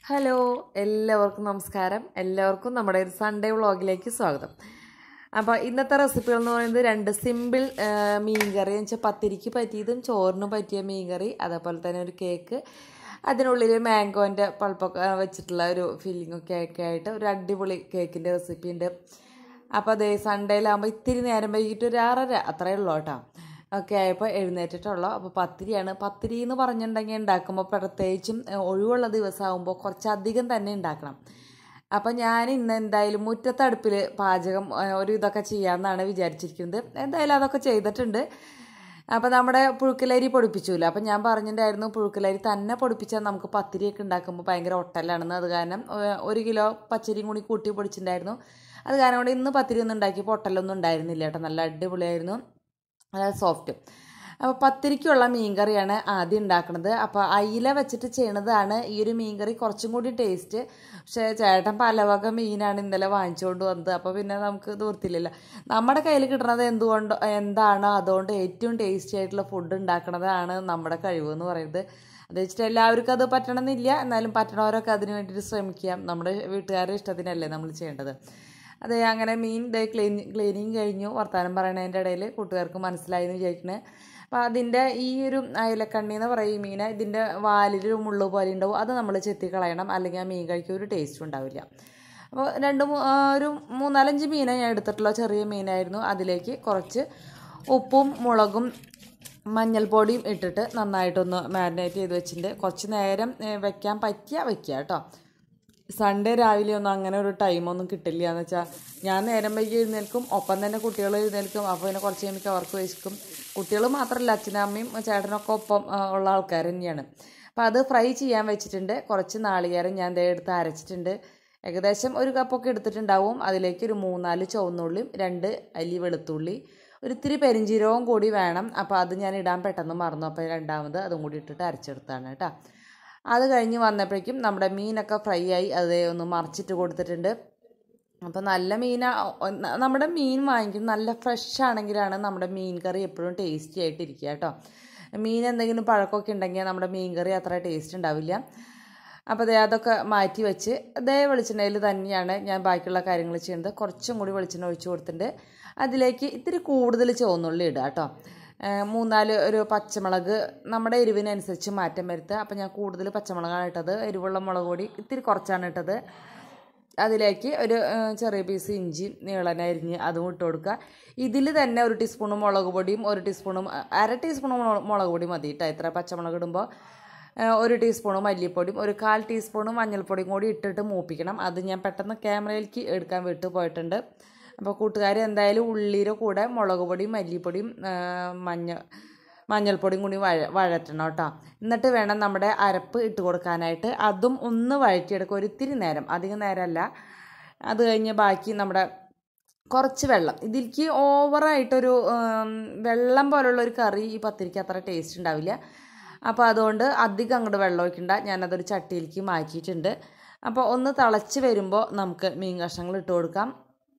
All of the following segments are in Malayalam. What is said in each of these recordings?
ഹലോ എല്ലാവർക്കും നമസ്കാരം എല്ലാവർക്കും നമ്മുടെ ഒരു സൺഡേ വ്ളോഗിലേക്ക് സ്വാഗതം അപ്പോൾ ഇന്നത്തെ റെസിപ്പികൾ എന്ന് പറയുന്നത് രണ്ട് സിമ്പിൾ മീൻകറി എന്ന് വെച്ചാൽ പത്തിരിക്ക് പറ്റിയതും ചോറിന് പറ്റിയ മീൻകറി അതേപോലെ തന്നെ ഒരു കേക്ക് അതിനുള്ളിൽ മാംഗോൻ്റെ പൾപ്പൊക്കെ വെച്ചിട്ടുള്ള ഒരു ഫില്ലിംഗ് ഒക്കെ ഒക്കെ ആയിട്ട് ഒരു അടിപൊളി കേക്കിൻ്റെ റെസിപ്പി ഉണ്ട് അപ്പോൾ അതേ സൺഡേയിലാകുമ്പോൾ ഇത്തിരി നേരം വൈകിട്ട് ഒരു ആറര അത്രയേ ഉള്ളൂ കേട്ടോ ഒക്കെ ആയപ്പോൾ എഴുന്നേറ്റിട്ടുള്ളൂ അപ്പോൾ പത്തിരിയാണ് പത്തിരി എന്ന് പറഞ്ഞിട്ടുണ്ടെങ്കിൽ ഉണ്ടാക്കുമ്പോൾ പ്രത്യേകിച്ചും ഏഹ്, ഒഴിവുള്ള ദിവസമാകുമ്പോൾ കുറച്ചധികം തന്നെ ഉണ്ടാക്കണം അപ്പം ഞാൻ ഇന്ന് എന്തായാലും മുറ്റത്തടുപ്പിൽ പാചകം ഏഹ്, ഒരു ഇതൊക്കെ ചെയ്യാമെന്നാണ് വിചാരിച്ചിരിക്കുന്നത് എന്തായാലും അതൊക്കെ ചെയ്തിട്ടുണ്ട് അപ്പം നമ്മുടെ പുഴുക്കലരി പൊടിപ്പിച്ചില്ല അപ്പം ഞാൻ പറഞ്ഞിട്ടുണ്ടായിരുന്നു പുഴുക്കലരി തന്നെ പൊടിപ്പിച്ചാൽ നമുക്ക് പത്തിരിയൊക്കെ ഉണ്ടാക്കുമ്പോൾ ഭയങ്കര ഒട്ടലാണെന്ന് അത് കാരണം ഏഹ്, ഒരു കിലോ പച്ചരിയും കൂടി കൂട്ടി പൊടിച്ചിട്ടുണ്ടായിരുന്നു അത് കാരണം കൊണ്ട് ഇന്ന് പത്തിരി ഒന്നും ഉണ്ടാക്കിയപ്പോൾ ഒട്ടലൊന്നും ഉണ്ടായിരുന്നില്ല കേട്ടോ നല്ല അടിപൊളിയായിരുന്നു നല്ല സോഫ്റ്റ് അപ്പോൾ പത്തിരിക്കുള്ള മീൻകറിയാണ് ആദ്യം ഉണ്ടാക്കുന്നത് അപ്പോൾ അയില വെച്ചിട്ട് ചെയ്യണതാണ് ഈ ഒരു മീൻകറി കുറച്ചും കൂടി ടേസ്റ്റ് പക്ഷേ ചേട്ടൻ പല വക മീനാണ് ഇന്നലെ വാങ്ങിച്ചുകൊണ്ട് വന്നത് അപ്പോൾ പിന്നെ നമുക്ക് ദൂർത്തില്ലല്ലോ നമ്മുടെ കയ്യിൽ കിട്ടുന്നത് എന്തുകൊണ്ട് എന്താണോ അതുകൊണ്ട് ഏറ്റവും ടേസ്റ്റി ആയിട്ടുള്ള ഫുഡ് ഉണ്ടാക്കുന്നതാണ് നമ്മുടെ കഴിവ് എന്ന് പറയുന്നത് അത് വെച്ചിട്ട് എല്ലാവർക്കും അത് പറ്റണമെന്നില്ല എന്നാലും പറ്റണവരൊക്കെ അതിന് വേണ്ടിയിട്ട് ശ്രമിക്കാം നമ്മുടെ വീട്ടുകാരുടെ ഇഷ്ടത്തിനല്ലേ നമ്മൾ ചെയ്യേണ്ടത് അതെ അങ്ങനെ മീൻ ദേ ക്ലീൻ ക്ലീനിങ് കഴിഞ്ഞു വർത്തമാനം പറയണതിൻ്റെ ഇടയിൽ കൂട്ടുകാർക്ക് മനസ്സിലായി എന്ന് വിചാരിക്കുന്നത് അപ്പോൾ അതിൻ്റെ ഈ ഒരു അയലക്കണ്ണി എന്ന് പറയും ഈ മീൻ ഇതിൻ്റെ വാലിലൊരു മുള്ളു പോലെ ഉണ്ടാവും അത് നമ്മൾ ചെത്തി കളയണം അല്ലെങ്കിൽ ആ മീൻ കഴിക്കാൻ ഒരു ടേസ്റ്റും ഉണ്ടാവില്ല അപ്പോൾ രണ്ട് മൂ- ആ, ഒരു മൂന്നാലഞ്ച് മീനെ ഞാൻ എടുത്തിട്ടുള്ള ചെറിയ മീനായിരുന്നു അതിലേക്ക് കുറച്ച് ഉപ്പും മുളകും മഞ്ഞൾപ്പൊടിയും ഇട്ടിട്ട് നന്നായിട്ടൊന്ന് മാരിനേറ്റ് ചെയ്ത് വെച്ചിട്ടുണ്ട് കുറച്ച് നേരം ഏ, വെക്കാൻ പറ്റിയാൽ വെക്കുക കേട്ടോ സൺഡേ രാവിലെ ഒന്നും അങ്ങനെ ഒരു ടൈമൊന്നും കിട്ടില്ല എന്ന് വെച്ചാൽ ഞാൻ നേരം വൈകി എഴുന്നേൽക്കും ഒപ്പം തന്നെ കുട്ടികൾ എഴുന്നേൽക്കും അപ്പോൾ പിന്നെ കുറച്ച് കഴിയുമ്പോൾ അവർക്ക് വിശക്കും കുട്ടികൾ മാത്രമല്ല അച്ഛനും അമ്മയും ചേട്ടനൊക്കെ ഒപ്പം ആ, ഉള്ള ആൾക്കാർ തന്നെയാണ് അപ്പോൾ അത് ഫ്രൈ ചെയ്യാൻ വെച്ചിട്ടുണ്ട് കുറച്ച് നാളികേരം ഞാൻ ദേ എടുത്ത് അരച്ചിട്ടുണ്ട് ഏകദേശം ഒരു കപ്പൊക്കെ എടുത്തിട്ടുണ്ടാവും അതിലേക്ക് ഒരു മൂന്നാല് ചുവന്നുള്ളിയും രണ്ട് അല്ലി വെളുത്തുള്ളി ഒരു ഇത്തിരി പെരിഞ്ചീരകവും കൂടി വേണം അപ്പോൾ അത് ഞാൻ ഇടാൻ പെട്ടെന്ന് മറന്നു അപ്പോൾ രണ്ടാമത് അതും കൂടി ഇട്ടിട്ട് അരച്ചെടുത്താണ് കേട്ടോ അത് കഴിഞ്ഞ് വന്നപ്പോഴേക്കും നമ്മുടെ മീനൊക്കെ ഫ്രൈ ആയി അത് ഒന്ന് മറിച്ചിട്ട് കൊടുത്തിട്ടുണ്ട് അപ്പോൾ നല്ല മീന നമ്മുടെ മീൻ വാങ്ങിക്കും നല്ല ഫ്രഷ് ആണെങ്കിലാണ് നമ്മുടെ മീൻ കറി എപ്പോഴും ടേസ്റ്റി ആയിട്ട് ഇരിക്കുക കേട്ടോ മീൻ എന്തെങ്കിലും പഴക്കമൊക്കെ ഉണ്ടെങ്കിൽ നമ്മുടെ മീൻ കറി അത്ര ടേസ്റ്റ് ഉണ്ടാവില്ല അപ്പോൾ ദേ അതൊക്കെ മാറ്റി വെച്ച് അതേ വെളിച്ചെണ്ണയിൽ തന്നെയാണ് ഞാൻ ബാക്കിയുള്ള കാര്യങ്ങൾ ചെയ്യുന്നത് കുറച്ചും കൂടി വെളിച്ചെണ്ണ ഒഴിച്ച് കൊടുത്തിട്ടുണ്ട് അതിലേക്ക് ഇത്തിരി കൂടുതൽ ചുവന്നുള്ളി ഇടുക കേട്ടോ ഏഹ് മൂന്നാല് ഒരു പച്ചമുളക് നമ്മുടെ എരിവിനനുസരിച്ച് മാറ്റം വരുത്തുക അപ്പോൾ ഞാൻ കൂടുതൽ പച്ചമുളകാണ് ഇട്ടത് എരിവുള്ള മുളക് പൊടി ഇത്തിരി കുറച്ചാണ് ഇട്ടത് അതിലേക്ക് ഒരു ഏഹ്, ചെറിയ പീസ് ഇഞ്ചി നീളന അരിഞ്ഞ് അതും ഇട്ട് കൊടുക്കുക ഇതിൽ തന്നെ ഒരു ടീസ്പൂൺ മുളക് പൊടിയും ഒരു ടീസ്പൂണും അഹ്, അര ടീസ്പൂൺ മുളക് പൊടി മതി കേട്ടോ ഇത്ര പച്ചമുളക് ഇടുമ്പോൾ ഏഹ്, ഒരു ടീസ്പൂൺ മല്ലിപ്പൊടിയും ഒരു കാൽ ടീസ്പൂൺ മഞ്ഞൾപ്പൊടിയും കൂടി ഇട്ടിട്ട് മൂപ്പിക്കണം അത് ഞാൻ പെട്ടെന്ന് ക്യാമറയിലേക്ക് എടുക്കാൻ വിട്ടു പോയിട്ടുണ്ട് അപ്പോൾ കൂട്ടുകാർ എന്തായാലും ഉള്ളിയുടെ കൂടെ മുളക് പൊടിയും മല്ലിപ്പൊടിയും ഏഹ്, മഞ്ഞ മഞ്ഞൾപ്പൊടിയും കൂടി വഴ വഴറ്റണം കേട്ടോ എന്നിട്ട് വേണം നമ്മുടെ അരപ്പ് ഇട്ട് കൊടുക്കാനായിട്ട് അതും ഒന്ന് വഴറ്റിയെടുക്കുക ഒരു ഇത്തിരി നേരം അധികം നേരമല്ല അത് കഴിഞ്ഞ് ബാക്കി നമ്മുടെ കുറച്ച് വെള്ളം ഇതിലേക്ക് ഓവറായിട്ടൊരു ഉം, വെള്ളം പോലുള്ള ഒരു കറി ഈ പത്തിരിക്ക് അത്ര ടേസ്റ്റ് ഉണ്ടാവില്ല അപ്പോൾ അതുകൊണ്ട് അധികം അങ്ങോട്ട് വെള്ളം ഒഴിക്കണ്ട ഞാനതൊരു ചട്ടിയിലേക്ക് മാറ്റിയിട്ടുണ്ട് അപ്പോൾ ഒന്ന് തിളച്ച് വരുമ്പോൾ നമുക്ക് മീൻ കഷ്ണങ്ങൾ ഇട്ട് കൊടുക്കാം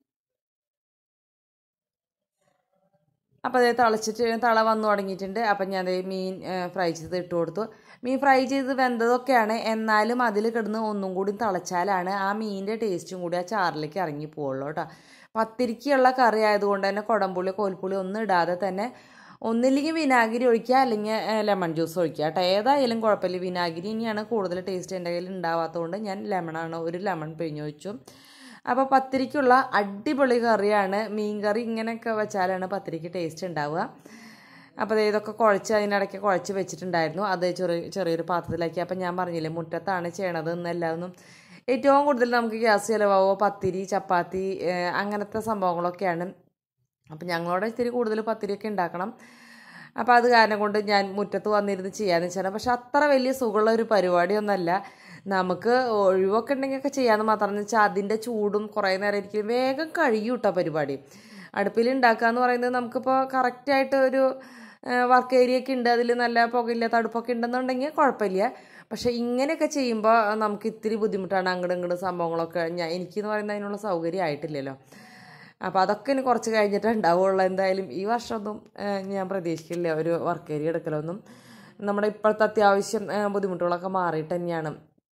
അപ്പോൾ അതേ തിളച്ചിട്ട് തള വന്നു തുടങ്ങിയിട്ടുണ്ട് അപ്പം ഞാൻ ദേ മീൻ ഫ്രൈ ചെയ്ത് ഇട്ട് കൊടുത്തു മീൻ ഫ്രൈ ചെയ്ത് വെന്തതൊക്കെയാണ് എന്നാലും അതിൽ കിടന്ന് ഒന്നും കൂടി തിളച്ചാലാണ് ആ മീനിൻ്റെ ടേസ്റ്റും കൂടി ആ ചാറിലേക്ക് ഇറങ്ങി പോവുള്ളൂ കേട്ടോ പത്തിരിക്കുള്ള കറി ആയതുകൊണ്ട് തന്നെ കുടംപുളി കോൽപ്പുളി ഒന്നും ഇടാതെ തന്നെ ഒന്നില്ലെങ്കിൽ വിനാഗിരി ഒഴിക്കുക അല്ലെങ്കിൽ ലെമൺ ജ്യൂസ് ഒഴിക്കുക കേട്ടോ ഏതായാലും കുഴപ്പമില്ല വിനാഗിരി ഇനിയാണ് കൂടുതൽ ടേസ്റ്റ് എൻ്റെ കയ്യിൽ ഉണ്ടാവാത്തതുകൊണ്ട് ഞാൻ ലെമണാണ് ഒരു ലെമൺ പിഴിഞ്ഞൊഴിച്ചു അപ്പോൾ പത്തിരിക്കുള്ള അടിപൊളി കറിയാണ് മീൻ കറി ഇങ്ങനെയൊക്കെ വെച്ചാലാണ് പത്തിരിക്ക് ടേസ്റ്റ് ഉണ്ടാവുക അപ്പോൾ ദേ ഇതൊക്കെ കുഴച്ച് അതിനിടയ്ക്ക് കുഴച്ച് വെച്ചിട്ടുണ്ടായിരുന്നു അത് ചെറിയ ചെറിയൊരു പാത്രത്തിലാക്കി അപ്പം ഞാൻ പറഞ്ഞില്ലേ മുറ്റത്താണ് ചെയ്യണത് എന്നെല്ലാതൊന്നും ഏറ്റവും കൂടുതൽ നമുക്ക് ഗ്യാസ് ചിലവാകുമോ പത്തിരി ചപ്പാത്തി ഏഹ് അങ്ങനത്തെ സംഭവങ്ങളൊക്കെയാണ് അപ്പം ഞങ്ങളോട് ഇത്തിരി കൂടുതൽ പത്തിരിയൊക്കെ ഉണ്ടാക്കണം അപ്പോൾ അത് കാരണം കൊണ്ട് ഞാൻ മുറ്റത്ത് വന്നിരുന്ന് ചെയ്യാന്ന് വെച്ചാൽ പക്ഷെ അത്ര വലിയ സുഖമുള്ള ഒരു പരിപാടിയൊന്നുമല്ല നമുക്ക് ഒഴിവൊക്കെ ഉണ്ടെങ്കിലൊക്കെ ചെയ്യാമെന്ന് മാത്രം എന്ന് വെച്ചാൽ അതിൻ്റെ ചൂടും കുറേ നേരം ഇരിക്കും വേഗം കഴിയും കേട്ടോ പരിപാടി അടുപ്പിൽ ഉണ്ടാക്കുക എന്ന് പറയുന്നത് നമുക്കിപ്പോൾ കറക്റ്റായിട്ട് ഒരു വർക്ക് ഏരിയ ഒക്കെ ഉണ്ട് അതിൽ നല്ല പുകയില്ലാത്ത അടുപ്പൊക്കെ ഉണ്ടെന്നുണ്ടെങ്കിൽ കുഴപ്പമില്ല പക്ഷേ ഇങ്ങനെയൊക്കെ ചെയ്യുമ്പോൾ നമുക്ക് ഇത്തിരി ബുദ്ധിമുട്ടാണ് അങ്ങോട്ടും ഇങ്ങോട്ടും സംഭവങ്ങളൊക്കെ ഞാൻ എനിക്കെന്ന് പറയുന്നത് അതിനുള്ള സൗകര്യം ആയിട്ടില്ലല്ലോ അപ്പോൾ അതൊക്കെ ഇനി കുറച്ച് കഴിഞ്ഞിട്ട് ഉണ്ടാവുള്ളൂ എന്തായാലും ഈ വർഷമൊന്നും ഏഹ്, ഞാൻ പ്രതീക്ഷിക്കില്ല ഒരു വർക്ക് ഏരിയ എടുക്കലൊന്നും നമ്മുടെ ഇപ്പോഴത്തെ അത്യാവശ്യം ഏഹ്, ബുദ്ധിമുട്ടുകളൊക്കെ മാറിയിട്ട് തന്നെയാണ്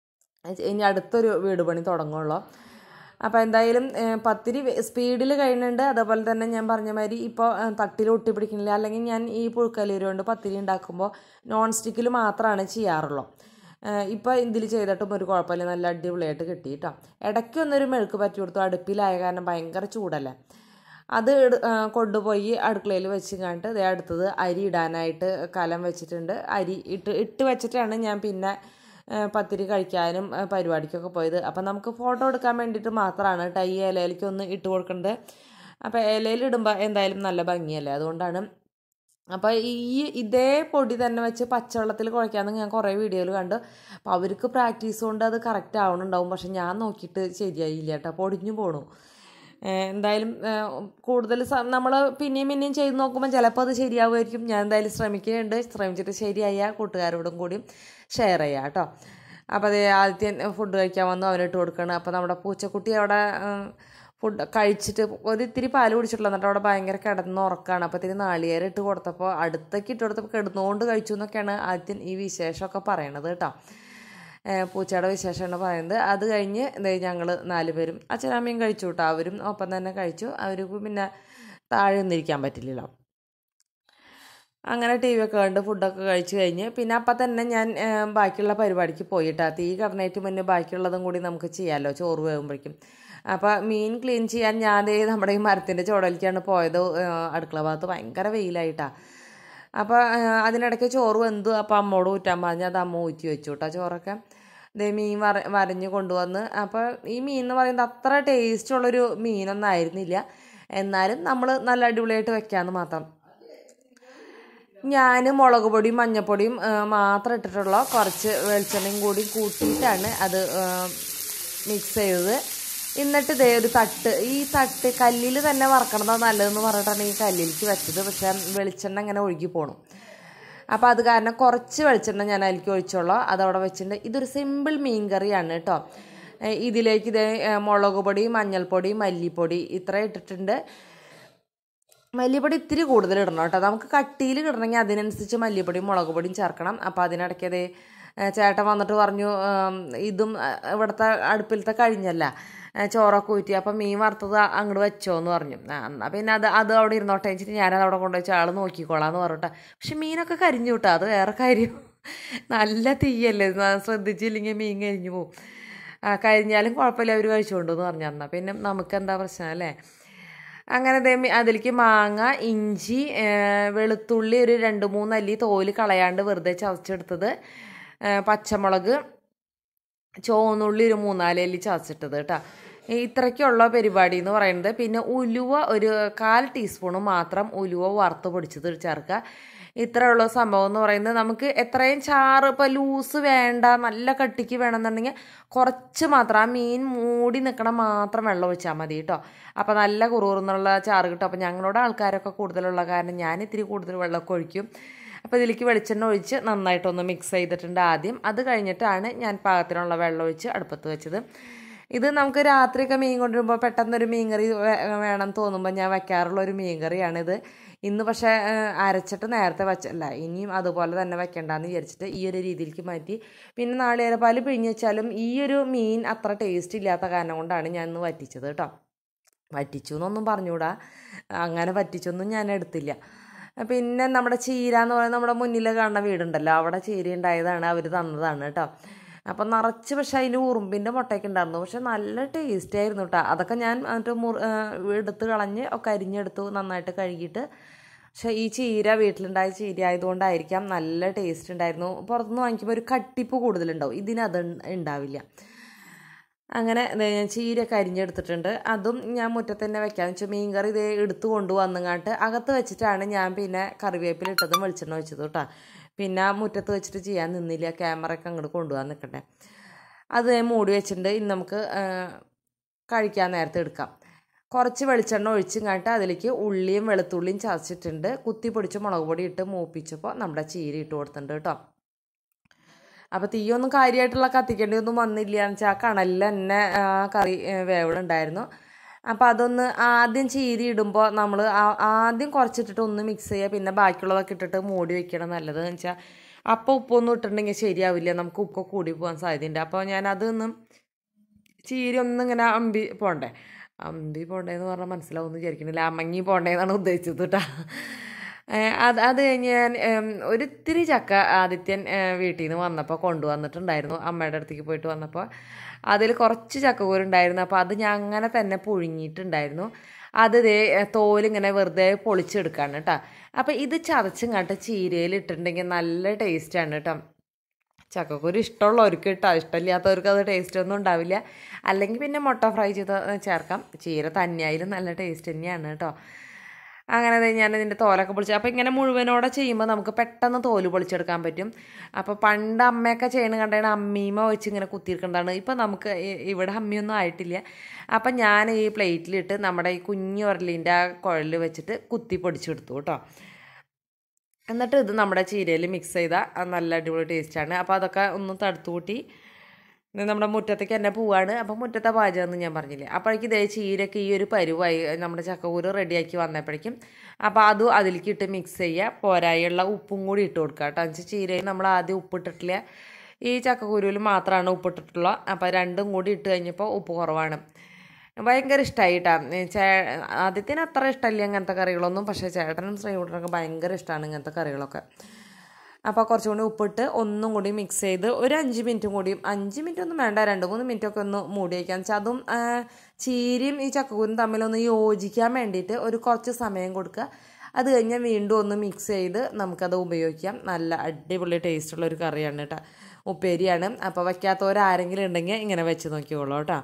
ഇനി അടുത്തൊരു വീട് പണി തുടങ്ങുള്ളൂ അപ്പോൾ എന്തായാലും ഏഹ്, പത്തിരി സ്പീഡിൽ കഴിയുന്നുണ്ട് അതേപോലെ തന്നെ ഞാൻ പറഞ്ഞ മാതിരി ഇപ്പോൾ തട്ടിൽ ഒട്ടി പിടിക്കുന്നില്ല അല്ലെങ്കിൽ ഞാൻ ഈ പുഴുക്കലൂര് കൊണ്ട് പത്തിരി ഉണ്ടാക്കുമ്പോൾ നോൺ സ്റ്റിക്കിൽ മാത്രമാണ് ചെയ്യാറുള്ളൂ ഇപ്പോൾ ഇതിൽ ചെയ്തിട്ടും ഒരു കുഴപ്പമില്ല നല്ല അടിപൊളിയായിട്ട് കിട്ടി കേട്ടോ ഇടയ്ക്കൊന്നൊരു മെഴുക്ക് പറ്റി കൊടുത്തു അടുപ്പിലായ കാരണം ഭയങ്കര ചൂടല്ലേ അത് ഇട്- ആ, കൊണ്ടുപോയി അടുക്കളയിൽ വെച്ച് കണ്ടിട്ട് ദേ അടുത്തത് അരി ഇടാനായിട്ട് കലം വെച്ചിട്ടുണ്ട് അരി ഇട്ട് ഇട്ട് വെച്ചിട്ടാണ് ഞാൻ പിന്നെ ആ, പത്തിരി കഴിക്കാനും ആ, പരിപാടിക്കൊക്കെ പോയത് അപ്പം നമുക്ക് ഫോട്ടോ എടുക്കാൻ വേണ്ടിയിട്ട് മാത്രമാണ് കേട്ടോ ഈ ഇലയിലേക്ക് ഒന്ന് ഇട്ട് കൊടുക്കേണ്ടത് അപ്പോൾ ഇലയിൽ ഇടുമ്പോൾ എന്തായാലും നല്ല ഭംഗിയല്ലേ അതുകൊണ്ടാണ് അപ്പോൾ ഈ ഇതേ പൊടി തന്നെ വെച്ച് പച്ചവെള്ളത്തിൽ കുഴക്കാമെന്ന് ഞാൻ കുറേ വീഡിയോയിൽ കണ്ടു അപ്പോൾ അവർക്ക് പ്രാക്ടീസ് കൊണ്ട് അത് കറക്റ്റ് ആവണുണ്ടാവും പക്ഷെ ഞാൻ നോക്കിയിട്ട് ശരിയായില്ല കേട്ടോ പൊടിഞ്ഞു പോണു ഏഹ് എന്തായാലും കൂടുതൽ നമ്മൾ പിന്നെയും പിന്നെയും ചെയ്ത് നോക്കുമ്പോൾ ചിലപ്പോൾ അത് ശരിയാവുമായിരിക്കും ഞാൻ എന്തായാലും ശ്രമിക്കുന്നുണ്ട് ശ്രമിച്ചിട്ട് ശരിയായ കൂട്ടുകാരോടും കൂടി ഷെയർ ചെയ്യാം കേട്ടോ അപ്പോൾ അതേ ആദ്യം ഫുഡ് കഴിക്കാൻ വന്നു അവനിട്ട് കൊടുക്കണം അപ്പോൾ നമ്മുടെ പൂച്ചക്കുട്ടി അവിടെ ഫുഡ് കഴിച്ചിട്ട് ഒരു ഇത്തിരി പാല് കുടിച്ചിട്ടുള്ള എന്നിട്ട് അവിടെ ഭയങ്കര കിടന്ന് ഉറക്കാണ് അപ്പോൾ ഇത്തിരി നാളികേരം ഇട്ട് കൊടുത്തപ്പോൾ അടുത്തേക്ക് ഇട്ട് കൊടുത്തപ്പോൾ കിടന്നുകൊണ്ട് കഴിച്ചു എന്നൊക്കെയാണ് ആദ്യം ഈ വിശേഷമൊക്കെ പറയണത് കേട്ടോ ഏഹ് പൂച്ചയുടെ വിശേഷമാണ് പറയുന്നത് അത് കഴിഞ്ഞ് ഞങ്ങൾ നാല് പേരും അച്ഛനമ്മയും കഴിച്ചു കേട്ടോ അവരും ഒപ്പം തന്നെ കഴിച്ചു അവർക്ക് പിന്നെ താഴെ ഒന്നിരിക്കാൻ പറ്റില്ലല്ലോ അങ്ങനെ ടി വി ഒക്കെ കണ്ട് ഫുഡൊക്കെ കഴിച്ച് കഴിഞ്ഞ് പിന്നെ അപ്പം തന്നെ ഞാൻ ഏഹ്, ബാക്കിയുള്ള പരിപാടിക്ക് പോയിട്ടാ തീ കടന്നേറ്റ് മുന്നേ ബാക്കിയുള്ളതും കൂടി നമുക്ക് ചെയ്യാമല്ലോ ചോറ് വേകുമ്പോഴേക്കും അപ്പോൾ മീൻ ക്ലീൻ ചെയ്യാൻ ഞാൻ ദേ നമ്മുടെ ഈ മരത്തിൻ്റെ ചുവടലിക്കാണ് പോയത് ഏഹ്, അടുക്കള ഭാഗത്ത് ഭയങ്കര വെയിലായിട്ടാ അപ്പോൾ അതിനിടയ്ക്ക് ചോറ് വെന്തു അപ്പോൾ അമ്മോട് ഊറ്റാൻ പറഞ്ഞ് അത് അമ്മ ഊറ്റി വെച്ചു കേട്ടോ ചോറൊക്കെ ദേ മീൻ വര വരഞ്ഞ് കൊണ്ടുവന്ന് അപ്പോൾ ഈ മീൻ എന്ന് പറയുന്നത് അത്ര ടേസ്റ്റ് ഉള്ളൊരു മീനൊന്നും ആയിരുന്നില്ല എന്നാലും നമ്മൾ നല്ല അടിപൊളിയായിട്ട് വെക്കാമെന്ന് മാത്രം ഞാൻ മുളക് പൊടിയും മഞ്ഞപ്പൊടിയും ആ, മാത്രം ഇട്ടിട്ടുള്ള കുറച്ച് വെളിച്ചെണ്ണയും കൂടി കൂട്ടിയിട്ടാണ് അത് മിക്സ് ചെയ്തത് എന്നിട്ട് ഇതേ ഒരു തട്ട് ഈ തട്ട് കല്ലിൽ തന്നെ വറക്കണതാണ് നല്ലതെന്ന് പറഞ്ഞിട്ടാണ് ഈ കല്ലിലേക്ക് വെച്ചത് പക്ഷേ വെളിച്ചെണ്ണ ഇങ്ങനെ ഒഴുകി പോണു അപ്പോൾ അത് കാരണം കുറച്ച് വെളിച്ചെണ്ണ ഞാൻ അതിലേക്ക് ഒഴിച്ചോളാം അതവിടെ വെച്ചിട്ടുണ്ട് ഇതൊരു സിമ്പിൾ മീൻ കറിയാണ് കേട്ടോ ഏ, ഇതിലേക്ക് ഇതേ ഏ, മുളക് പൊടി മഞ്ഞൾപ്പൊടി മല്ലിപ്പൊടി ഇത്ര ഇട്ടിട്ടുണ്ട് മല്ലിപ്പൊടി ഇത്തിരി കൂടുതൽ ഇടണം കേട്ടോ നമുക്ക് കട്ടിയിൽ ഇടണമെങ്കിൽ അതിനനുസരിച്ച് മല്ലിപ്പൊടിയും മുളക് പൊടിയും ചേർക്കണം അപ്പോൾ അതിനിടയ്ക്ക് അതേ ചേട്ടൻ വന്നിട്ട് പറഞ്ഞു ഉം, ഇതും ആ, ഇവിടുത്തെ അടുപ്പിലത്തെ കഴിഞ്ഞല്ല ആ, ചോറൊക്കെ ഊറ്റി അപ്പം മീൻ വറുത്തത് അങ്ങോട്ട് വെച്ചോ എന്ന് പറഞ്ഞു ആ, എന്നാ പിന്നെ അത് അത് അവിടെ ഇരുന്നോട്ടെ വെച്ചിട്ട് ഞാനത് അവിടെ കൊണ്ടുവച്ച് ആൾ നോക്കിക്കോളാം എന്ന് പറഞ്ഞിട്ട് പക്ഷെ മീനൊക്കെ കരിഞ്ഞു കിട്ടും അത് വേറെ കാര്യം നല്ല തീയല്ലേ ന- ശ്രദ്ധിച്ചില്ലെങ്കിൽ മീൻ കരിഞ്ഞു പോവും ആ, കഴിഞ്ഞാലും കുഴപ്പമില്ല അവർ കഴിച്ചുകൊണ്ടു എന്ന് പറഞ്ഞു എന്നാൽ പിന്നെ നമുക്ക് എന്താ പ്രശ്നം അല്ലേ അങ്ങനെ ദേ മി- അതിലേക്ക് മാങ്ങ ഇഞ്ചി ഏ, വെളുത്തുള്ളി ഒരു രണ്ട് മൂന്ന് അല്ലി തോല് കളയാണ്ട് വെറുതെ ചതച്ചെടുത്തത് ഏ, പച്ചമുളക് ചുവന്നുള്ളി ഒരു മൂന്നാല് അല്ലി ചതച്ചിട്ടത് കേട്ടോ ഇത്രയ്ക്കുള്ള പരിപാടി എന്ന് പറയുന്നത് പിന്നെ ഉലുവ ഒരു കാൽ ടീസ്പൂണ് മാത്രം ഉലുവ വറുത്ത് പൊടിച്ചത് ചേർക്കുക ഇത്രയുള്ള സംഭവം എന്ന് പറയുന്നത് നമുക്ക് എത്രയും ചാറ് ഇപ്പോൾ ലൂസ് വേണ്ട നല്ല കട്ടിക്ക് വേണമെന്നുണ്ടെങ്കിൽ കുറച്ച് മാത്രം ആ മീൻ മൂടി നിൽക്കണം മാത്രം വെള്ളം ഒഴിച്ചാൽ മതി കേട്ടോ അപ്പോൾ നല്ല കുറുകുറുന്നുള്ള ചാറ് കിട്ടും അപ്പോൾ ഞങ്ങളോട് ആൾക്കാരൊക്കെ കൂടുതലുള്ള കാരണം ഞാൻ ഇത്തിരി കൂടുതൽ വെള്ളമൊക്കെ ഒഴിക്കും അപ്പോൾ ഇതിലേക്ക് വെളിച്ചെണ്ണ ഒഴിച്ച് നന്നായിട്ടൊന്ന് മിക്സ് ചെയ്തിട്ടുണ്ട് ആദ്യം അത് കഴിഞ്ഞിട്ടാണ് ഞാൻ പാകത്തിനുള്ള വെള്ളം ഒഴിച്ച് അടുപ്പത്ത് വെച്ചത് ഇത് നമുക്ക് രാത്രിയൊക്കെ മീൻ കൊണ്ടുവരുമ്പോൾ പെട്ടെന്നൊരു മീൻകറി വേ- വേണം തോന്നുമ്പോൾ ഞാൻ വെക്കാറുള്ള ഒരു മീൻകറിയാണിത് ഇന്ന് പക്ഷേ ഏഹ്, അരച്ചിട്ട് നേരത്തെ വെച്ചല്ല ഇനിയും അതുപോലെ തന്നെ വെക്കണ്ടെന്ന് വിചാരിച്ചിട്ട് ഈ ഒരു രീതിയിലേക്ക് മാറ്റി പിന്നെ നാളികേരപ്പാൽ പിഴിഞ്ഞ് വെച്ചാലും ഈ ഒരു മീൻ അത്ര ടേസ്റ്റ് ഇല്ലാത്ത കാരണം കൊണ്ടാണ് ഞാൻ ഇന്ന് വറ്റിച്ചത് കേട്ടോ വറ്റിച്ചു എന്നൊന്നും പറഞ്ഞുകൂടാ അങ്ങനെ വറ്റിച്ചൊന്നും ഞാൻ എടുത്തില്ല പിന്നെ നമ്മുടെ ചീര എന്ന് പറയുന്നത് നമ്മുടെ മുന്നിൽ കാണുന്ന വീടുണ്ടല്ലോ അവിടെ ചീര ഉണ്ടായതാണ് അവർ തന്നതാണ് കേട്ടോ അപ്പം നിറച്ച് പക്ഷേ അതിന് ഉറുമ്പിൻ്റെ മുട്ടയൊക്കെ ഉണ്ടായിരുന്നു പക്ഷെ നല്ല ടേസ്റ്റ് ആയിരുന്നു കേട്ടോ അതൊക്കെ ഞാൻ എന്നിട്ട് മുറി ആ, എടുത്ത് കളഞ്ഞ് ഒക്കെ അരിഞ്ഞെടുത്തു നന്നായിട്ട് കഴുകിയിട്ട് പക്ഷേ ഈ ചീര വീട്ടിലുണ്ടായ ചീര ആയതുകൊണ്ടായിരിക്കാം നല്ല ടേസ്റ്റ് ഉണ്ടായിരുന്നു പുറത്തുനിന്ന് വാങ്ങിക്കുമ്പോൾ ഒരു കട്ടിപ്പ് കൂടുതലുണ്ടാവും ഇതിനത് ഉണ്ടാവില്ല അങ്ങനെ ദേ ഞാൻ ചീരയൊക്കെ അരിഞ്ഞെടുത്തിട്ടുണ്ട് അതും ഞാൻ മുറ്റത്ത് തന്നെ വെക്കാന്ന് വെച്ചാൽ മീൻ കറി ഇതേ എടുത്ത് കൊണ്ടുവന്നങ്ങാട്ട് അകത്ത് വെച്ചിട്ടാണ് ഞാൻ പിന്നെ കറിവേപ്പില ഇട്ടതും വെളിച്ചെണ്ണ വെച്ചത് കേട്ടോ പിന്നെ ആ മുറ്റത്ത് വെച്ചിട്ട് ചെയ്യാൻ നിന്നില്ല ക്യാമറയൊക്കെ അങ്ങോട്ട് കൊണ്ടുപോകാൻ നിൽക്കട്ടെ അത് ഞാൻ മൂടി വെച്ചിട്ടുണ്ട് ഇനി നമുക്ക് ആ, കഴിക്കാൻ നേരത്തെ എടുക്കാം കുറച്ച് വെളിച്ചെണ്ണ ഒഴിച്ചിങ്ങാട്ട് അതിലേക്ക് ഉള്ളിയും വെളുത്തുള്ളിയും ചതച്ചിട്ടുണ്ട് കുത്തി പൊടിച്ച് മുളക് പൊടി ഇട്ട് മൂപ്പിച്ചപ്പോൾ നമ്മുടെ ചീര ഇട്ട് കൊടുത്തിട്ടുണ്ട് കേട്ടോ അപ്പോൾ തീയൊന്നും കാര്യമായിട്ടുള്ള കത്തിക്കേണ്ടിയൊന്നും വന്നില്ല എന്ന് വെച്ചാൽ ആ കണലിൽ തന്നെ ആ, കറി വേവണുണ്ടായിരുന്നു അപ്പോൾ അതൊന്ന് ആദ്യം ചീരി ഇടുമ്പോൾ നമ്മൾ ആദ്യം കുറച്ചിട്ടിട്ട് ഒന്ന് മിക്സ് ചെയ്യുക പിന്നെ ബാക്കിയുള്ളതൊക്കെ ഇട്ടിട്ട് മൂടി വെക്കണം നല്ലത് എന്ന് വെച്ചാൽ അപ്പോൾ ഉപ്പൊന്നും ഇട്ടിട്ടുണ്ടെങ്കിൽ ശരിയാവില്ല നമുക്ക് ഉപ്പ് കൂടി പോകാൻ സാധ്യതയുണ്ട് അപ്പോൾ ഞാൻ അതൊന്നും ചീര ഒന്നും ഇങ്ങനെ അമ്പി പോണ്ടേ അമ്പി പോണ്ടേന്ന് പറഞ്ഞാൽ മനസ്സിലാവുമെന്ന് വിചാരിക്കണില്ല അമങ്ങി പോണ്ടേന്നാണ് ഉദ്ദേശിച്ചത് കേട്ടോ അത് അത് കഴിഞ്ഞ് ഞാൻ ഏം, ഒരിത്തിരി ചക്ക ആദിത്യൻ ഏ, വീട്ടിൽ നിന്ന് വന്നപ്പോൾ കൊണ്ടുവന്നിട്ടുണ്ടായിരുന്നു അമ്മയുടെ അടുത്തേക്ക് പോയിട്ട് വന്നപ്പോൾ അതിൽ കുറച്ച് ചക്കക്കൂരുണ്ടായിരുന്നു അപ്പോൾ അത് ഞാൻ അങ്ങനെ തന്നെ പുഴുങ്ങിയിട്ടുണ്ടായിരുന്നു അത് ദേ ഏ, തോലിങ്ങനെ വെറുതെ പൊളിച്ചെടുക്കാണ് കേട്ടോ അപ്പോൾ ഇത് ചതച്ചും കണ്ട് ചീരയിൽ ഇട്ടിട്ടുണ്ടെങ്കിൽ നല്ല ടേസ്റ്റാണ് കേട്ടോ ചക്കക്കുരു ഇഷ്ടമുള്ളവർക്ക് ഇട്ടാ ഇഷ്ടമില്ലാത്തവർക്ക് അത് ടേസ്റ്റ് ഒന്നും ഉണ്ടാവില്ല അല്ലെങ്കിൽ പിന്നെ മുട്ട ഫ്രൈ ചെയ്ത് ചേർക്കാം ചീര തന്നെയായാലും നല്ല ടേസ്റ്റ് തന്നെയാണ് കേട്ടോ അങ്ങനെ ദേ ഞാൻ ഇതിൻ്റെ തോലൊക്കെ പൊളിച്ച് അപ്പോൾ ഇങ്ങനെ മുഴുവനോടെ ചെയ്യുമ്പോൾ നമുക്ക് പെട്ടെന്ന് തോല് പൊളിച്ചെടുക്കാൻ പറ്റും അപ്പോൾ പണ്ട് അമ്മയൊക്കെ ചെയ്യണ കണ്ടാണ് അമ്മീമ വെച്ച് ഇങ്ങനെ കുത്തിയിരിക്കേണ്ടതാണ് ഇപ്പം നമുക്ക് ഇ- ഇവിടെ അമ്മിയൊന്നും ആയിട്ടില്ല അപ്പം ഞാൻ ഈ പ്ലേറ്റിലിട്ട് നമ്മുടെ ഈ കുഞ്ഞു ഉരലിൻ്റെ ആ കുഴലിൽ വെച്ചിട്ട് കുത്തി പൊടിച്ചെടുത്തു കേട്ടോ എന്നിട്ട് ഇത് നമ്മുടെ ചീരയിൽ മിക്സ് ചെയ്താൽ നല്ല അടിപൊളി ടേസ്റ്റാണ് അപ്പോൾ അതൊക്കെ ഒന്ന് തടുത്തു കൂട്ടി ഇത് നമ്മുടെ മുറ്റത്തേക്ക് തന്നെ പോവാണ് അപ്പോൾ മുറ്റത്തെ പാചകം എന്ന് ഞാൻ പറഞ്ഞില്ലേ അപ്പോഴേക്ക് ഇതേ ചീരക്ക് ഈ ഒരു പരുവായി നമ്മുടെ ചക്കക്കൂര് റെഡിയാക്കി വന്നപ്പോഴേക്കും അപ്പോൾ അതും അതിലേക്ക് ഇട്ട് മിക്സ് ചെയ്യുക പോരായുള്ള ഉപ്പും കൂടി ഇട്ട് കൊടുക്കുക കേട്ടോ എന്നുവെച്ചാൽ ചീരയിൽ നമ്മൾ ആദ്യം ഉപ്പിട്ടിട്ടില്ല ഈ ചക്കക്കുരുവിൽ മാത്രമാണ് ഉപ്പിട്ടിട്ടുള്ളത് അപ്പോൾ രണ്ടും കൂടി ഇട്ട് കഴിഞ്ഞപ്പോൾ ഉപ്പ് കുറവാണ് ഭയങ്കര ഇഷ്ടമായിട്ടാ ചേ ആദ്യത്തിന് അത്ര ഇഷ്ടമില്ല അങ്ങനത്തെ കറികളൊന്നും പക്ഷേ ചേട്ടനും ശ്രീകുട്ടനൊക്കെ ഭയങ്കര ഇഷ്ടമാണ് ഇങ്ങനത്തെ കറികളൊക്കെ അപ്പോൾ കുറച്ചും കൂടി ഉപ്പിട്ട് ഒന്നും കൂടി മിക്സ് ചെയ്ത് ഒരു അഞ്ച് മിനിറ്റും കൂടി അഞ്ച് മിനിറ്റ് ഒന്നും വേണ്ട രണ്ട് മൂന്ന് മിനിറ്റ് ഒക്കെ ഒന്ന് മൂടി വയ്ക്കാം വെച്ചാൽ അതും ആ, ചീരയും ഈ ചക്കക്കൂരും തമ്മിലൊന്ന് യോജിക്കാൻ വേണ്ടിയിട്ട് ഒരു കുറച്ച് സമയം കൊടുക്കുക അത് കഴിഞ്ഞാൽ വീണ്ടും ഒന്ന് മിക്സ് ചെയ്ത് നമുക്കത് ഉപയോഗിക്കാം നല്ല അടിപൊളി ടേസ്റ്റുള്ള ഒരു കറിയാണ് കേട്ടോ ഉപ്പേരിയാണ് അപ്പോൾ വയ്ക്കാത്തവരാരെങ്കിലും ഉണ്ടെങ്കിൽ ഇങ്ങനെ വെച്ച് നോക്കിക്കോളൂ കേട്ടോ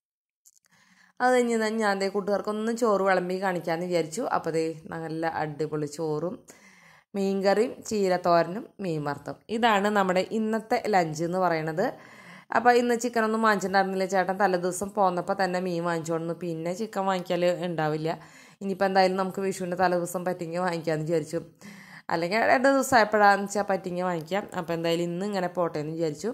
അത് കഴിഞ്ഞ് ഞാൻ ഞാൻ ദേ കൂട്ടുകാർക്കൊന്നും ചോറ് വിളമ്പി കാണിക്കാമെന്ന് വിചാരിച്ചു അപ്പോൾ ദേ നല്ല അടിപൊളി ചോറും മീൻകറിയും ചീരത്തോരനും മീൻ വറുത്തും ഇതാണ് നമ്മുടെ ഇന്നത്തെ ലഞ്ച് എന്ന് പറയണത് അപ്പോൾ ഇന്ന് ചിക്കനൊന്നും വാങ്ങിച്ചിട്ടുണ്ടായിരുന്നില്ല ചേട്ടൻ തലേദിവസം പോന്നപ്പോൾ തന്നെ മീൻ വാങ്ങിച്ചോണ്ട് പിന്നെ ചിക്കൻ വാങ്ങിക്കൽ ഉണ്ടാവില്ല ഇനിയിപ്പോൾ എന്തായാലും നമുക്ക് വിഷുവിൻ്റെ തലേദിവസം പറ്റിങ്ങി വാങ്ങിക്കാമെന്ന് വിചാരിച്ചു അല്ലെങ്കിൽ രണ്ട് ദിവസം ആയപ്പോഴാന്ന് വെച്ചാൽ പറ്റിങ്ങി വാങ്ങിക്കാം അപ്പോൾ എന്തായാലും ഇന്ന് ഇങ്ങനെ പോട്ടെ എന്ന് വിചാരിച്ചു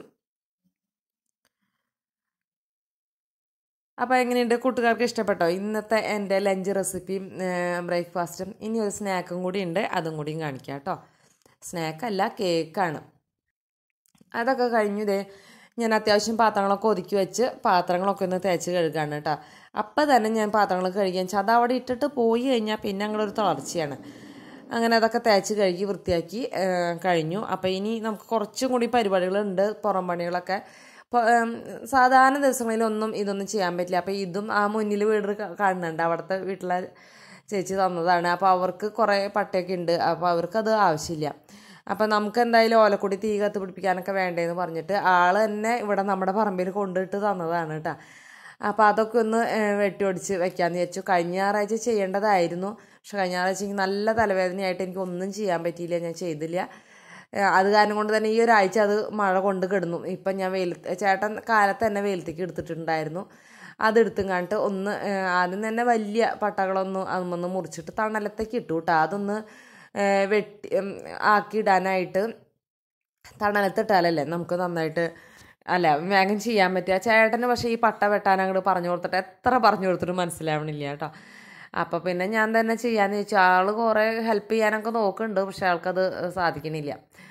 അപ്പോൾ എങ്ങനെയുണ്ട് കൂട്ടുകാർക്ക് ഇഷ്ടപ്പെട്ടോ ഇന്നത്തെ എൻ്റെ ലഞ്ച് റെസിപ്പിയും ബ്രേക്ക്ഫാസ്റ്റും ഇനി ഒരു സ്നാക്കും കൂടി ഉണ്ട് അതും കൂടിയും കാണിക്കാം കേട്ടോ സ്നാക്കല്ല കേക്കാണ് അതൊക്കെ കഴിഞ്ഞു ദേ ഞാൻ അത്യാവശ്യം പാത്രങ്ങളൊക്കെ ഒതുക്കി വെച്ച് പാത്രങ്ങളൊക്കെ ഒന്ന് തേച്ച് കഴുകാണ് കേട്ടോ അപ്പം തന്നെ ഞാൻ പാത്രങ്ങൾ കഴുകിയാൽ വെച്ചാൽ അത് അവിടെ ഇട്ടിട്ട് പോയി കഴിഞ്ഞാൽ പിന്നെ അങ്ങോട്ടൊരു തളർച്ചയാണ് അങ്ങനെ അതൊക്കെ തേച്ച് കഴുകി വൃത്തിയാക്കി ആ, കഴിഞ്ഞു അപ്പോൾ ഇനി നമുക്ക് കുറച്ചും കൂടി പരിപാടികളുണ്ട് പുറം പണികളൊക്കെ ഇപ്പോൾ സാധാരണ ദിവസങ്ങളിലൊന്നും ഇതൊന്നും ചെയ്യാൻ പറ്റില്ല അപ്പോൾ ഇതും ആ മുന്നിൽ വീട് ക- കാണുന്നുണ്ട് അവിടുത്തെ വീട്ടിലെ ചേച്ചി തന്നതാണ് അപ്പോൾ അവർക്ക് കുറേ പട്ടയൊക്കെ ഉണ്ട് അപ്പോൾ അവർക്കത് ആവശ്യമില്ല അപ്പോൾ നമുക്ക് എന്തായാലും ഓലക്കൊടി തീ കത്ത് പിടിപ്പിക്കാനൊക്കെ വേണ്ടേന്ന് പറഞ്ഞിട്ട് ആൾ തന്നെ ഇവിടെ നമ്മുടെ പറമ്പിൽ കൊണ്ടിട്ട് തന്നതാണ് കേട്ടോ അപ്പോൾ അതൊക്കെ ഒന്ന് ഏഹ്, വെട്ടിയൊടിച്ച് വെക്കാമെന്ന് വിചാരിച്ചു കഴിഞ്ഞ ഞായറാഴ്ച ചെയ്യേണ്ടതായിരുന്നു പക്ഷെ കഴിഞ്ഞ ഞായറാഴ്ച എനിക്ക് നല്ല തലവേദനയായിട്ട് എനിക്ക് ഒന്നും ചെയ്യാൻ പറ്റിയില്ല ഞാൻ ചെയ്തില്ല ഏഹ്, അത് കാരണം കൊണ്ട് തന്നെ ഈ ഒരാഴ്ച അത് മഴ കൊണ്ട് കിടന്നു ഇപ്പം ഞാൻ വെയിലത്ത് ചേട്ടൻ കാലത്ത് തന്നെ വെയിലത്തേക്ക് എടുത്തിട്ടുണ്ടായിരുന്നു അതെടുത്തും കണ്ടിട്ട് ഒന്ന് ഏഹ്, ആദ്യം തന്നെ വലിയ പട്ടകളൊന്ന് അതൊന്ന് മുറിച്ചിട്ട് തണലത്തേക്ക് ഇട്ടു കേട്ടോ അതൊന്ന് ഏഹ്, വെട്ടി ഉം, ആക്കിയിടാനായിട്ട് തണലത്തിട്ടാലല്ലേ നമുക്ക് നന്നായിട്ട് അല്ല വേഗം ചെയ്യാൻ പറ്റുക ചേട്ടന് പക്ഷേ ഈ പട്ട വെട്ടാൻ അങ്ങോട്ട് പറഞ്ഞു കൊടുത്തിട്ട് എത്ര പറഞ്ഞു കൊടുത്തിട്ട് മനസ്സിലാവണില്ല കേട്ടോ അപ്പോൾ പിന്നെ ഞാൻ തന്നെ ചെയ്യാന്ന് ചോദിച്ചു ആൾ കുറേ ഹെൽപ്പ് ചെയ്യാനൊക്കെ നോക്കുന്നുണ്ട് പക്ഷെ ആൾക്കത് സാധിക്കണില്ല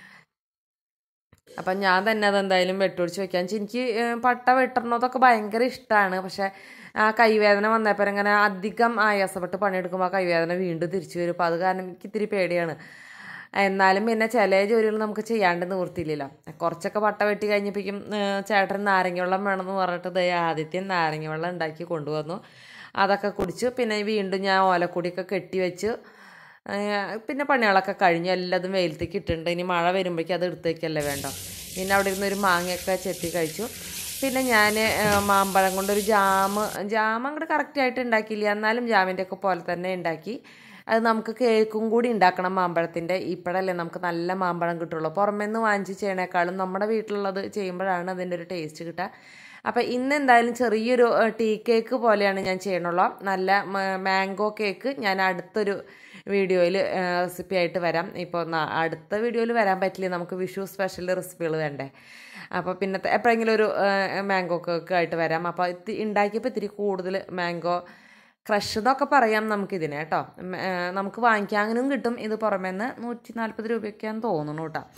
അപ്പം ഞാൻ തന്നെ അതെന്തായാലും വെട്ടുപിടിച്ച് വെക്കാൻ വെച്ചാൽ എനിക്ക് ഏഹ്, പട്ട വെട്ടണതൊക്കെ ഭയങ്കര ഇഷ്ടമാണ് പക്ഷേ ആ കൈവേദന വന്നപ്പോൾ ഇങ്ങനെ അധികം ആയാസപ്പെട്ട് പണിയെടുക്കുമ്പോൾ ആ കൈവേദന വീണ്ടും തിരിച്ചു വരും അപ്പോൾ അത് കാരണം എനിക്ക് ഇത്തിരി പേടിയാണ് എന്നാലും പിന്നെ ചില ജോലികൾ നമുക്ക് ചെയ്യാണ്ട് നിവൃത്തിയില്ലല്ലോ കുറച്ചൊക്കെ പട്ട വെട്ടി കഴിഞ്ഞപ്പോഴേക്കും ഏഹ്, ചേട്ടൻ നാരങ്ങ വെള്ളം വേണമെന്ന് പറഞ്ഞിട്ട് ദേ ആദ്യത്തെ നാരങ്ങ വെള്ളം ഉണ്ടാക്കി കൊണ്ടുവന്നു അതൊക്കെ കുടിച്ചു പിന്നെ വീണ്ടും ഞാൻ ഓലക്കൊടിയൊക്കെ കെട്ടി വെച്ച് ഏഹ് പിന്നെ പണികളൊക്കെ കഴിഞ്ഞു എല്ലാതും വെയിലത്തേക്ക് ഇട്ടിട്ടുണ്ട് ഇനി മഴ വരുമ്പോഴേക്കും അത് എടുത്തേക്കല്ലേ വേണ്ട പിന്നെ അവിടെ ഇരുന്ന് ഒരു മാങ്ങയൊക്കെ ചെത്തി കഴിച്ചു പിന്നെ ഞാൻ മാമ്പഴം കൊണ്ടൊരു ജാം ജാം അങ്ങോട്ട് കറക്റ്റായിട്ട് ഉണ്ടാക്കിയില്ല എന്നാലും ജാമിൻ്റെ ഒക്കെ പോലെ തന്നെ ഉണ്ടാക്കി അത് നമുക്ക് കേക്കും കൂടി ഉണ്ടാക്കണം മാമ്പഴത്തിൻ്റെ ഇപ്പോഴല്ലേ നമുക്ക് നല്ല മാമ്പഴം കിട്ടുള്ളൂ പുറമേ നിന്ന് വാങ്ങിച്ച് ചെയ്യണേക്കാളും നമ്മുടെ വീട്ടിലുള്ളത് ചെയ്യുമ്പോഴാണ് അതിൻ്റെ ഒരു ടേസ്റ്റ് കിട്ടുക അപ്പോൾ ഇന്ന് എന്തായാലും ചെറിയൊരു ഏഹ്, ടീ കേക്ക് പോലെയാണ് ഞാൻ ചെയ്യണുള്ളൂ നല്ല മ- മാംഗോ കേക്ക് ഞാൻ അടുത്തൊരു വീഡിയോയിൽ റെസിപ്പി ആയിട്ട് വരാം ഇപ്പോൾ ന- അടുത്ത വീഡിയോയിൽ വരാൻ പറ്റില്ല നമുക്ക് വിഷു സ്പെഷ്യൽ റെസിപ്പികൾ വേണ്ടേ അപ്പോൾ പിന്നത്തെ എപ്പോഴെങ്കിലും ഒരു ഏഹ്, മാംഗോ കേക്ക് ആയിട്ട് വരാം അപ്പോൾ ഇത് ഉണ്ടാക്കിയപ്പോൾ ഇത്തിരി കൂടുതൽ മാംഗോ ക്രഷ് എന്നൊക്കെ പറയാം നമുക്കിതിനെ കേട്ടോ ഉം, ഏഹ്, നമുക്ക് വാങ്ങിക്കാനും കിട്ടും ഇത് പുറമേന്ന് നൂറ്റി നാൽപ്പത് രൂപയൊക്കെയാന്ന് തോന്നുന്നു കേട്ടോ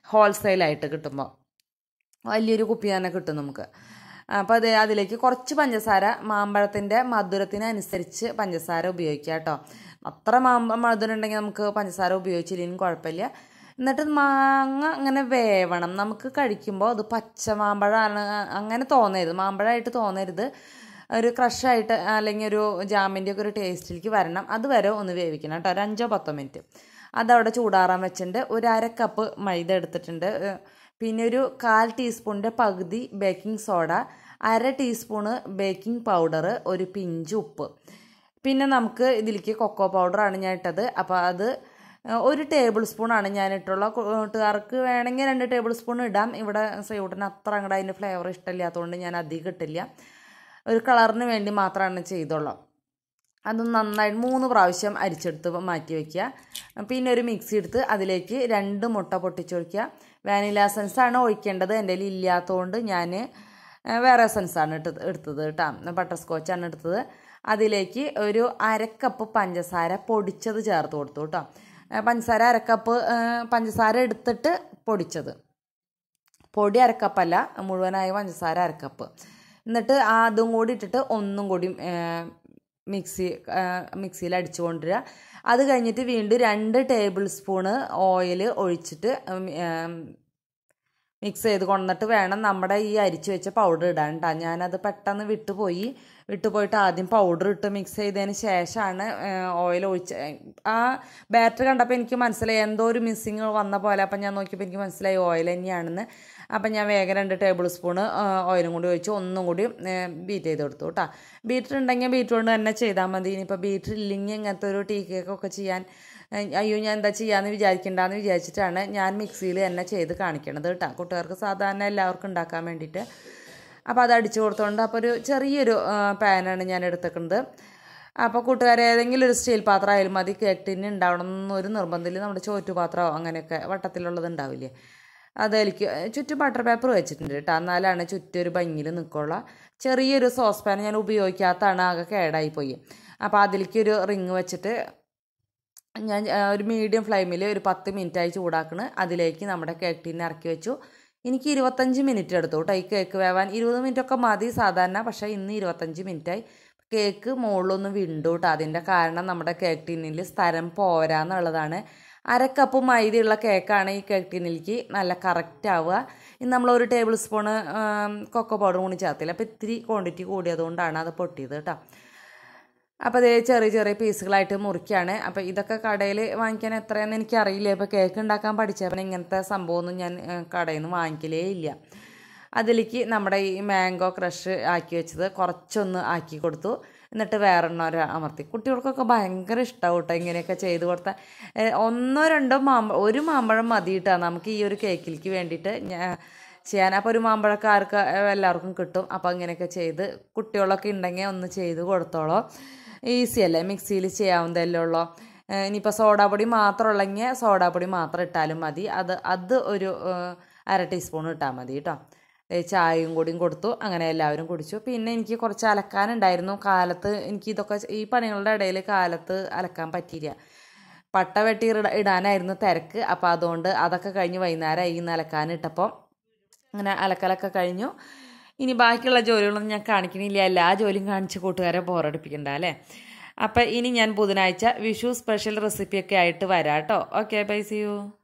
ഹോൾസെയിലായിട്ട് കിട്ടുമ്പോൾ വലിയൊരു കുപ്പി തന്നെ കിട്ടും നമുക്ക് അപ്പോൾ അത് അതിലേക്ക് കുറച്ച് പഞ്ചസാര മാമ്പഴത്തിൻ്റെ മധുരത്തിനനുസരിച്ച് പഞ്ചസാര ഉപയോഗിക്കുക കേട്ടോ അത്ര മാമ്പ മധുരം ഉണ്ടെങ്കിൽ നമുക്ക് പഞ്ചസാര ഉപയോഗിച്ചില്ലെങ്കിലും കുഴപ്പമില്ല എന്നിട്ട് മാങ്ങ അങ്ങനെ വേവണം നമുക്ക് കഴിക്കുമ്പോൾ അത് പച്ച മാമ്പഴമാണ് അങ്ങനെ തോന്നരുത് മാമ്പഴമായിട്ട് തോന്നരുത് ഒരു ക്രഷായിട്ട് അല്ലെങ്കിൽ ഒരു ജാമിൻ്റെ ഒക്കെ ഒരു ടേസ്റ്റിലേക്ക് വരണം അതുവരെ ഒന്ന് വേവിക്കണം കേട്ടോ ഒരു അഞ്ചോ പത്തോ മിനിറ്റ് അതവിടെ ചൂടാറാൻ വെച്ചിട്ടുണ്ട് ഒരു അര കപ്പ് മൈദ എടുത്തിട്ടുണ്ട് പിന്നെ ഒരു കാൽ ടീസ്പൂണിൻ്റെ പകുതി ബേക്കിംഗ് സോഡ അര ടീസ്പൂണ് ബേക്കിംഗ് പൗഡർ ഒരു പിഞ്ച് ഉപ്പ് പിന്നെ നമുക്ക് ഇതിലേക്ക് കൊക്കോ പൗഡറാണ് ഞാൻ ഇട്ടത് അപ്പോൾ അത് ഒരു ടേബിൾ സ്പൂണാണ് ഞാൻ ഇട്ടുള്ള കൂട്ടുകാർക്ക് വേണമെങ്കിൽ രണ്ട് ടേബിൾ സ്പൂൺ ഇടാം ഇവിടെ സൈഡിന് അത്ര അങ്ങോട്ട് അതിൻ്റെ ഫ്ലേവർ ഇഷ്ടമില്ലാത്തതുകൊണ്ട് ഞാൻ അധികം ഇട്ടില്ല ഒരു കളറിന് വേണ്ടി മാത്രമാണ് ചെയ്തോളാം അത് നന്നായിട്ട് മൂന്ന് പ്രാവശ്യം അരിച്ചെടുത്ത് മാറ്റി വയ്ക്കുക പിന്നെ ഒരു മിക്സി എടുത്ത് അതിലേക്ക് രണ്ട് മുട്ട പൊട്ടിച്ചൊഴിക്കുക വാനില എസൻസാണ് ഒഴിക്കേണ്ടത് എൻ്റെ കയ്യിൽ ഇല്ലാത്തതുകൊണ്ട് ഞാൻ വേറെ എസൻസാണ് ഇട്ടത് എടുത്തത് കേട്ടോ ബട്ടർ സ്കോച്ചാണ് എടുത്തത് അതിലേക്ക് ഒരു അരക്കപ്പ് പഞ്ചസാര പൊടിച്ചത് ചേർത്ത് കൊടുത്തു കേട്ടോ പഞ്ചസാര അരക്കപ്പ് പഞ്ചസാര എടുത്തിട്ട് പൊടിച്ചത് പൊടി അരക്കപ്പല്ല മുഴുവനായ പഞ്ചസാര അരക്കപ്പ് എന്നിട്ട് അതും കൂടി ഇട്ടിട്ട് ഒന്നും കൂടി മിക്സി മിക്സിയിൽ അടിച്ചു കൊണ്ടുവരിക അത് കഴിഞ്ഞിട്ട് വീണ്ടും രണ്ട് ടേബിൾ സ്പൂണ് ഓയിൽ ഒഴിച്ചിട്ട് മിക്സ് ചെയ്ത് കൊണ്ടിട്ട് വേണം നമ്മുടെ ഈ അരിച്ചു വെച്ച പൗഡർ ഇടാൻ കേട്ടോ ഞാനത് പെട്ടെന്ന് വിട്ടുപോയി വിട്ടുപോയിട്ട് ആദ്യം പൗഡർ ഇട്ട് മിക്സ് ചെയ്തതിന് ശേഷമാണ് ഓയിൽ ഒഴിച്ച് ആ ബാറ്റർ കണ്ടപ്പോൾ എനിക്ക് മനസ്സിലായി എന്തോ ഒരു മിസ്സിങ് വന്ന പോലെ അപ്പം ഞാൻ നോക്കിയപ്പോൾ എനിക്ക് മനസ്സിലായി ഓയിൽ തന്നെയാണെന്ന് അപ്പം ഞാൻ വേഗം രണ്ട് ടേബിൾ സ്പൂണ് ഓയിലും കൂടി ഒഴിച്ച് ഒന്നും കൂടി ബീറ്റ് ചെയ്ത് കൊടുത്തു കേട്ടോ ബീറ്റർ ഉണ്ടെങ്കിൽ ബീറ്റർ കൊണ്ട് തന്നെ ചെയ്താൽ മതി ഇനിയിപ്പോൾ ബീറ്റർ ഇല്ലെങ്കിൽ ഇങ്ങനത്തെ ഒരു ടീ കേക്കൊക്കെ ചെയ്യാൻ അയ്യോ ഞാൻ എന്താ ചെയ്യാമെന്ന് വിചാരിക്കണ്ടെന്ന് വിചാരിച്ചിട്ടാണ് ഞാൻ മിക്സിയിൽ തന്നെ ചെയ്ത് കാണിക്കണത് കേട്ടോ കുട്ടികൾക്ക് സാധാരണ എല്ലാവർക്കും ഉണ്ടാക്കാൻ വേണ്ടിയിട്ട് അപ്പോൾ അത് അടിച്ചു കൊടുത്തോണ്ട് അപ്പോൾ ഒരു ചെറിയൊരു പാനാണ് ഞാൻ എടുത്തേക്കുന്നത് അപ്പോൾ കൂട്ടുകാരെ ഏതെങ്കിലും ഒരു സ്റ്റീൽ പാത്രം ആയാലും മതി കേക്ക് ടിന്ന് ഉണ്ടാവണം എന്നൊരു നിർബന്ധമില്ല നമ്മുടെ ചോറ്റുപാത്രമോ അങ്ങനെയൊക്കെ വട്ടത്തിലുള്ളത് ഉണ്ടാവില്ലേ അതിലേക്ക് ചുറ്റും ബട്ടർ പേപ്പർ വെച്ചിട്ടുണ്ട് കേട്ടോ എന്നാലാണ് ചുറ്റും ഒരു ഭംഗിയിൽ നിൽക്കുള്ള ചെറിയൊരു സോസ് പാൻ ഞാൻ ഉപയോഗിക്കാത്തതാണ് ആകെ കേടായി പോയി അപ്പോൾ അതിലേക്ക് ഒരു റിങ് വെച്ചിട്ട് ഞാൻ ഒരു മീഡിയം ഫ്ലെയിമിൽ ഒരു പത്ത് മിനിറ്റായി ചൂടാക്കണ് അതിലേക്ക് നമ്മുടെ കേക്ക് ടീൻ ഇറക്കി വെച്ചു എനിക്ക് ഇരുപത്തഞ്ച് മിനിറ്റ് എടുത്തു കേട്ടോ ഈ കേക്ക് വേവാൻ ഇരുപത് മിനിറ്റ് ഒക്കെ മതി സാധാരണ പക്ഷേ ഇന്ന് ഇരുപത്തഞ്ച് മിനിറ്റായി കേക്ക് മുകളിലൊന്ന് വിണ്ടു കേട്ടോ അതിൻ്റെ കാരണം നമ്മുടെ കേക്ക് ടീനിൽ സ്ഥലം പോരാന്നുള്ളതാണ് അര കപ്പ് മൈദയുള്ള കേക്കാണ് ഈ കേക്ക് ടീനിലേക്ക് നല്ല കറക്റ്റ് ആവുക ഇന്ന് നമ്മൾ ഒരു ടേബിൾ സ്പൂണ് കൊക്കോ പൗഡർ കൂടി ചേർത്തില്ല അപ്പോൾ ഇത്തിരി ക്വാണ്ടിറ്റി കൂടിയതുകൊണ്ടാണ് അത് പൊട്ടിയത് കേട്ടോ അപ്പോൾ അതേ ചെറിയ ചെറിയ പീസുകളായിട്ട് മുറിക്കുകയാണ് അപ്പോൾ ഇതൊക്കെ കടയിൽ വാങ്ങിക്കാൻ എത്രയെന്ന് എനിക്കറിയില്ല ഇപ്പോൾ കേക്ക് ഉണ്ടാക്കാൻ പഠിച്ചപ്പോൾ ഇങ്ങനത്തെ സംഭവമൊന്നും ഞാൻ കടയിൽ നിന്ന് വാങ്ങിക്കലേ ഇല്ല അതിലേക്ക് നമ്മുടെ ഈ മാംഗോ ക്രഷ് ആക്കി വെച്ചത് കുറച്ചൊന്ന് ആക്കി കൊടുത്തു എന്നിട്ട് വേറെണ്ണം ഒരു അമർത്തി കുട്ടികൾക്കൊക്കെ ഭയങ്കര ഇഷ്ടമാവും കേട്ടോ ഇങ്ങനെയൊക്കെ ചെയ്ത് കൊടുത്താൽ ഒന്നോ രണ്ടോ മാമ്പഴം ഒരു മാമ്പഴം മതി കേട്ടോ നമുക്ക് ഈ ഒരു കേക്കിലേക്ക് വേണ്ടിയിട്ട് ചെയ്യാൻ അപ്പോൾ ഒരു മാമ്പഴക്കാർക്ക് എല്ലാവർക്കും കിട്ടും അപ്പോൾ ഇങ്ങനെയൊക്കെ ചെയ്ത് കുട്ടികളൊക്കെ ഉണ്ടെങ്കിൽ ഒന്ന് ചെയ്ത് കൊടുത്തോളോ ഈസി അല്ലേ മിക്സിയിൽ ചെയ്യാവുന്നതല്ലേ ഉള്ളൂ ഇനിയിപ്പോൾ സോഡാപ്പൊടി മാത്രം ഉള്ളെങ്കിൽ സോഡാപ്പൊടി മാത്രം ഇട്ടാലും മതി അത് അത് ഒരു അര ടീസ്പൂൺ ഇട്ടാൽ മതി കേട്ടോ ചായയും കൂടിയും കൊടുത്തു അങ്ങനെ എല്ലാവരും കുടിച്ചു പിന്നെ എനിക്ക് കുറച്ച് അലക്കാനുണ്ടായിരുന്നു കാലത്ത് എനിക്ക് ഇതൊക്കെ ഈ പണികളുടെ ഇടയിൽ കാലത്ത് അലക്കാൻ പറ്റിയില്ല പട്ട വെട്ടി ഇടാനായിരുന്നു തിരക്ക് അപ്പോൾ അതുകൊണ്ട് അതൊക്കെ കഴിഞ്ഞ് വൈകുന്നേരമായി ഇന്ന് അലക്കാനിട്ടപ്പോൾ അങ്ങനെ അലക്കലൊക്കെ കഴിഞ്ഞു ഇനി ബാക്കിയുള്ള ജോലികളൊന്നും ഞാൻ കാണിക്കണില്ല എല്ലാ ജോലിയും കാണിച്ച് കൂട്ടുകാരെ ബോറടിപ്പിക്കണ്ട അല്ലേ അപ്പം ഇനി ഞാൻ ബുധനാഴ്ച വിഷു സ്പെഷ്യൽ റെസിപ്പിയൊക്കെ ആയിട്ട് വരാം കേട്ടോ ഓക്കെ ബൈ സി യു